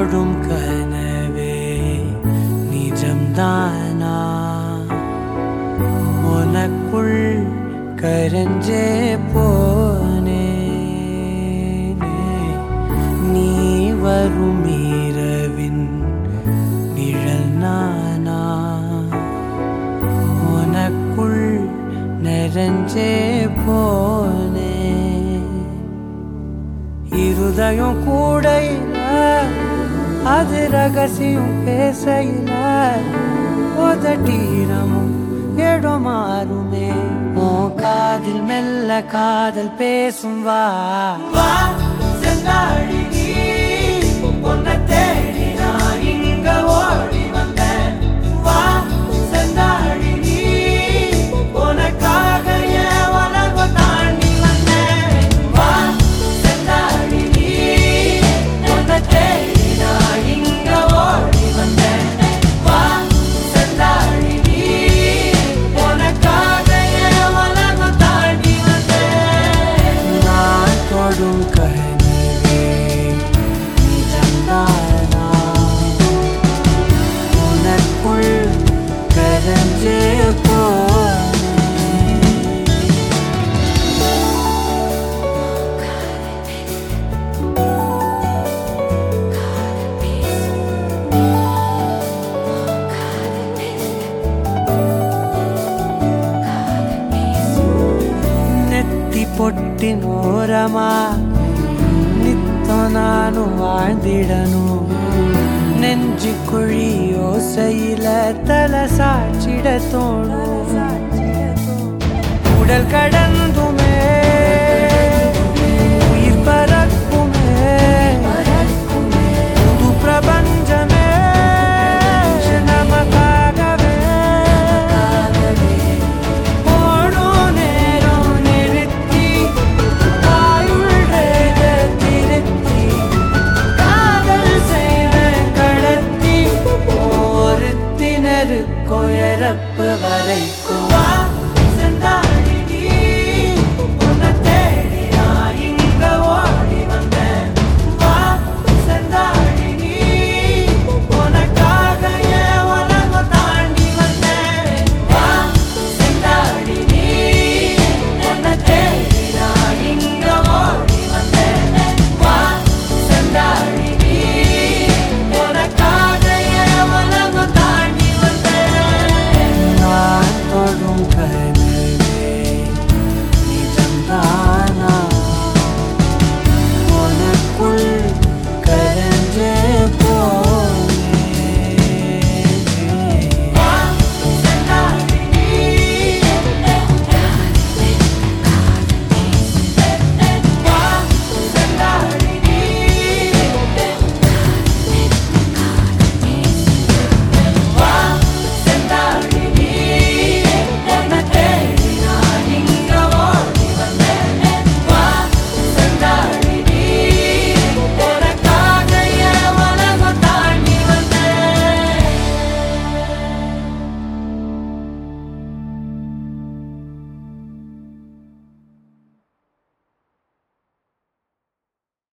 தொடும் கனவே நிஜம்தானா உனக்குள் கரஞ்சே போனே நீ வரும் இரவின் நிழல் நானா உனக்குள் நிறைஞ்சே போனே இருதயம் கூடையில அது ரகசியம் பேசையில உதட்டீரமும் இடம் மாறுமே உன் காதில் மெல்ல காதல் பேசும் வா வா செந்தாழி நீ உன்னை தேடி நான் இங்க ஓடி வந்தேன் வா செந்தாழி நீ உனக்காக என் உலகம் தாண்டி வந்தேன் வா செந்தாழி நீ உன்னை தேடி நான் இங்க ஓடி வந்தேன் வா செந்தாழி நீ உனக்காக என் உலகம் தாண்டி வந்தேன் நான் தொடும் கனவே நிஜம்தானா உனக்குள் கரஞ்சே போனே ನೆತ್ತಿ ಪೊಟ್ಟಿನೋರಮ ನಿತ್ತ ನಾನು வாழ்ந்திடನು நெஞ்சு குழி யோசையில தல சாச்சிட தோணும் உடல் கடந்தும்